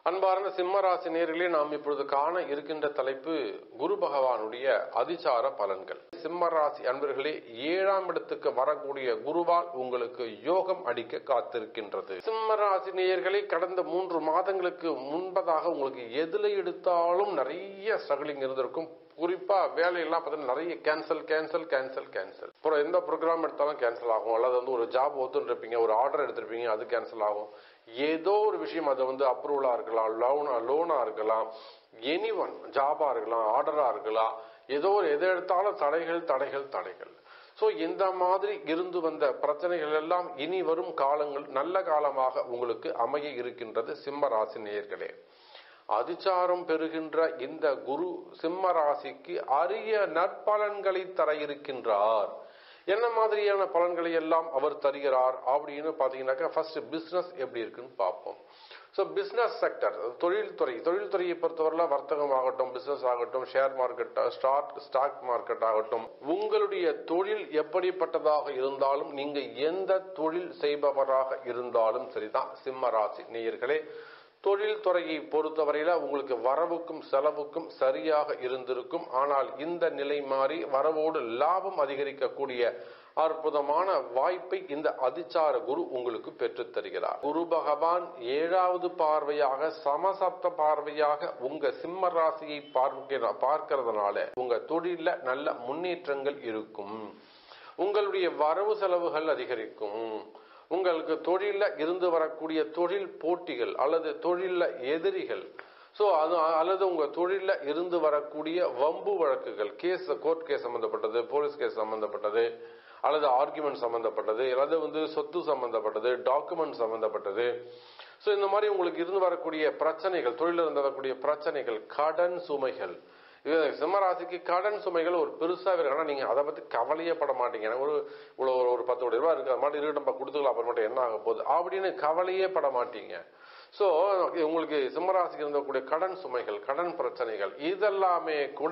அன்பார்ந்த சிம்மராசி நேர்களே நாம் இப்பொழுது காண இருக்கின்ற தலைப்பு குரு பகவானுடைய அதிசார பலன்கள் சிம்மராசி அன்பர்களே ஏழாம் இடத்துக்கு வரக்கூடிய குருவால் உங்களுக்கு யோகம் அடிக்க காத்திருக்கின்றது சிம்மராசி நேயர்களே கடந்த மூன்று மாதங்களுக்கு முன்பதாக உங்களுக்கு எதுல எடுத்தாலும் நிறைய ஸ்ட்ரகிளிங் இருந்திருக்கும் குறிப்பா வேலையெல்லாம் பார்த்தீங்கன்னா நிறைய கேன்சல் கேன்சல் கேன்சல் கேன்சல் அப்புறம் எந்த ப்ரோக்ராம் எடுத்தாலும் கேன்சல் ஆகும் அல்லது வந்து ஒரு ஜாப் ஒத்துன்னு இருப்பீங்க ஒரு ஆர்டர் எடுத்திருப்பீங்க அது கேன்சல் ஆகும் ஏதோ ஒரு விஷயம் அது வந்து அப்ரூவலா இருக்கலாம் லோனா லோனா இருக்கலாம் எனி ஒன் ஜாபா இருக்கலாம் ஆர்டரா இருக்கலாம் ஏதோ ஒரு எதை எடுத்தாலும் தடைகள் தடைகள் தடைகள் ஸோ இந்த மாதிரி இருந்து வந்த பிரச்சனைகள் எல்லாம் இனி வரும் காலங்கள் நல்ல காலமாக உங்களுக்கு அமைய இருக்கின்றது சிம்ம ராசி நேயர்களே அதிச்சாரம் பெறுகின்ற இந்த குரு சிம்ம ராசிக்கு அரிய நற்பலன்களை தர இருக்கின்றார் என்ன மாதிரியான பலன்களை எல்லாம் அவர் தருகிறார் அப்படின்னு பாத்தீங்கன்னாக்கா ஃபர்ஸ்ட் பிசினஸ் எப்படி இருக்குன்னு பார்ப்போம் ஸோ பிசினஸ் செக்டர் தொழில்துறை தொழில்துறையை பொறுத்தவரையில் வர்த்தகம் ஆகட்டும் பிசினஸ் ஆகட்டும் share market stock stock market ஆகட்டும் உங்களுடைய தொழில் எப்படிப்பட்டதாக இருந்தாலும் நீங்க எந்த தொழில் செய்பவராக இருந்தாலும் சரிதான் சிம்ம ராசி நேயர்களே தொழில் துறையை பொறுத்தவரையில உங்களுக்கு வரவுக்கும் செலவுக்கும் சரியாக இருந்திருக்கும் ஆனால் இந்த நிலை மாறி வரவோடு லாபம் அதிகரிக்கக்கூடிய அற்புதமான வாய்ப்பை இந்த அதிச்சார குரு உங்களுக்கு பெற்றுத் தருகிறார் குரு பகவான் ஏழாவது பார்வையாக சமசப்த பார்வையாக உங்க சிம்ம ராசியை பார்க்கிற பார்க்கிறதுனால உங்க தொழில நல்ல முன்னேற்றங்கள் இருக்கும் உங்களுடைய வரவு செலவுகள் அதிகரிக்கும் உங்களுக்கு தொழில இருந்து வரக்கூடிய தொழில் போட்டிகள் அல்லது தொழில எதிரிகள் ஸோ அது அல்லது உங்க தொழில இருந்து வரக்கூடிய வம்பு வழக்குகள் கேஸ் கோர்ட் கேஸ் சம்பந்தப்பட்டது போலீஸ் கேஸ் சம்பந்தப்பட்டது அல்லது ஆர்குமெண்ட் சம்பந்தப்பட்டது அல்லது வந்து சொத்து சம்பந்தப்பட்டது டாக்குமெண்ட் சம்பந்தப்பட்டது ஸோ இந்த மாதிரி உங்களுக்கு இருந்து வரக்கூடிய பிரச்சனைகள் தொழிலில் இருந்து வரக்கூடிய பிரச்சனைகள் கடன் சுமைகள் இது சிம்மராசிக்கு கடன் சுமைகள் ஒரு பெருசா இருக்கு ஆனா நீங்க அதை பத்தி கவலையே பட மாட்டீங்க எனக்கு ஒரு இவ்வளவு ஒரு பத்து கோடி ரூபாய் இருக்கு அது மாதிரி இருக்கட்டும் கொடுத்துக்கலாம் அப்புறமேட்டு என்ன ஆக போகுது அப்படின்னு கவலையே பட மாட்டீங்க சோ உங்களுக்கு சிம்மராசிக்கு இருந்தக்கூடிய கடன் சுமைகள் கடன் பிரச்சனைகள் இதெல்லாமே கூட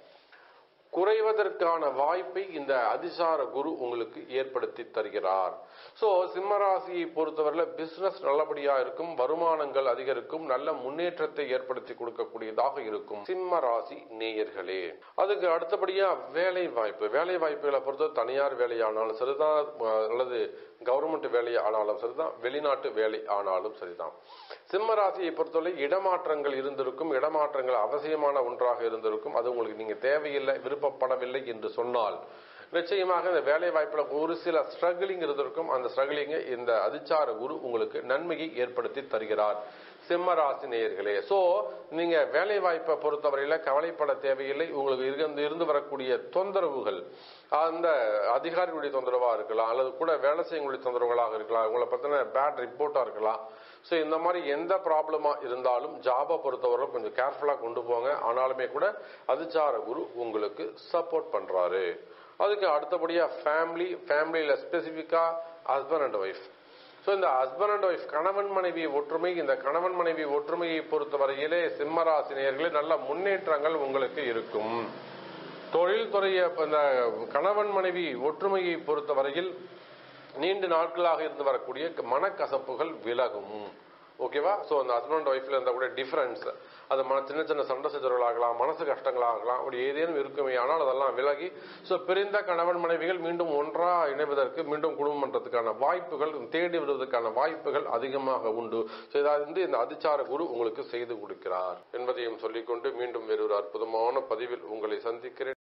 குறைவதற்கான வாய்ப்பை இந்த அதிசார குரு உங்களுக்கு ஏற்படுத்தி தருகிறார் சோ சிம்மராசியை பொறுத்தவரையில பிசினஸ் நல்லபடியா இருக்கும் வருமானங்கள் அதிகரிக்கும் நல்ல முன்னேற்றத்தை ஏற்படுத்தி கொடுக்கக்கூடியதாக இருக்கும் சிம்ம ராசி நேயர்களே அதுக்கு அடுத்தபடியா வேலை வாய்ப்பு வேலை வாய்ப்புகளை பொறுத்த தனியார் வேலையானாலும் சரிதான் அல்லது கவர்மெண்ட் வேலை ஆனாலும் சரிதான் வெளிநாட்டு வேலை ஆனாலும் சரிதான் சிம்ம ராசியை பொறுத்தவரை இடமாற்றங்கள் இருந்திருக்கும் இடமாற்றங்கள் அவசியமான ஒன்றாக இருந்திருக்கும் அது உங்களுக்கு நீங்க தேவையில்லை விருப்பப்படவில்லை என்று சொன்னால் நிச்சயமாக இந்த வேலை வாய்ப்புல ஒரு சில ஸ்ட்ரகிளிங் இருந்திருக்கும் அந்த ஸ்ட்ரகிளிங்க இந்த அதிச்சார குரு உங்களுக்கு நன்மையை ஏற்படுத்தி தருகிறார் சிம்ம ராசி நேயர்களே சோ நீங்க வேலை வாய்ப்பை பொறுத்தவரையில கவலைப்பட தேவையில்லை உங்களுக்கு இருந்து இருந்து வரக்கூடிய தொந்தரவுகள் அந்த அதிகாரிகளுடைய தொந்தரவா இருக்கலாம் அல்லது கூட வேலை செய்யக்கூடிய தொந்தரவுகளாக இருக்கலாம் உங்களை பத்தின பேட் ரிப்போர்ட்டா இருக்கலாம் ஸோ இந்த மாதிரி எந்த ப்ராப்ளமா இருந்தாலும் ஜாபை பொறுத்தவரை கொஞ்சம் கேர்ஃபுல்லா கொண்டு போங்க ஆனாலுமே கூட அதிச்சார குரு உங்களுக்கு சப்போர்ட் பண்றாரு அதுக்கு அடுத்தபடியா ஃபேமிலி ஃபேமிலியில ஸ்பெசிபிக்கா ஹஸ்பண்ட் அண்ட் ஒய்ஃப் ஸோ இந்த ஹஸ்பண்ட் அண்ட் ஒய்ஃப் கணவன் மனைவி ஒற்றுமை இந்த கணவன் மனைவி ஒற்றுமையை பொறுத்தவரையிலே சிம்மராசினியர்களே நல்ல முன்னேற்றங்கள் உங்களுக்கு இருக்கும் தொழில்துறையை இந்த கணவன் மனைவி ஒற்றுமையை பொறுத்தவரையில் நீண்ட நாட்களாக இருந்து வரக்கூடிய மனக்கசப்புகள் விலகும் ஓகேவா ஸோ அந்த ஹஸ்பண்ட் ஒய்ஃப்ல இருந்த கூட டிஃபரன்ஸ் அது மன சின்ன சின்ன சண்டை சச்சரவுகளாகலாம் மனசு கஷ்டங்களாகலாம் அப்படி ஏதேனும் இருக்குமே ஆனால் அதெல்லாம் விலகி ஸோ பிரிந்த கணவன் மனைவிகள் மீண்டும் ஒன்றா இணைவதற்கு மீண்டும் குடும்பம் பண்றதுக்கான வாய்ப்புகள் தேடி வருவதற்கான வாய்ப்புகள் அதிகமாக உண்டு ஸோ இதாவது வந்து இந்த அதிச்சார குரு உங்களுக்கு செய்து கொடுக்கிறார் என்பதையும் சொல்லிக்கொண்டு மீண்டும் வேறொரு அற்புதமான பதிவில் உங்களை சந்திக்கிறேன்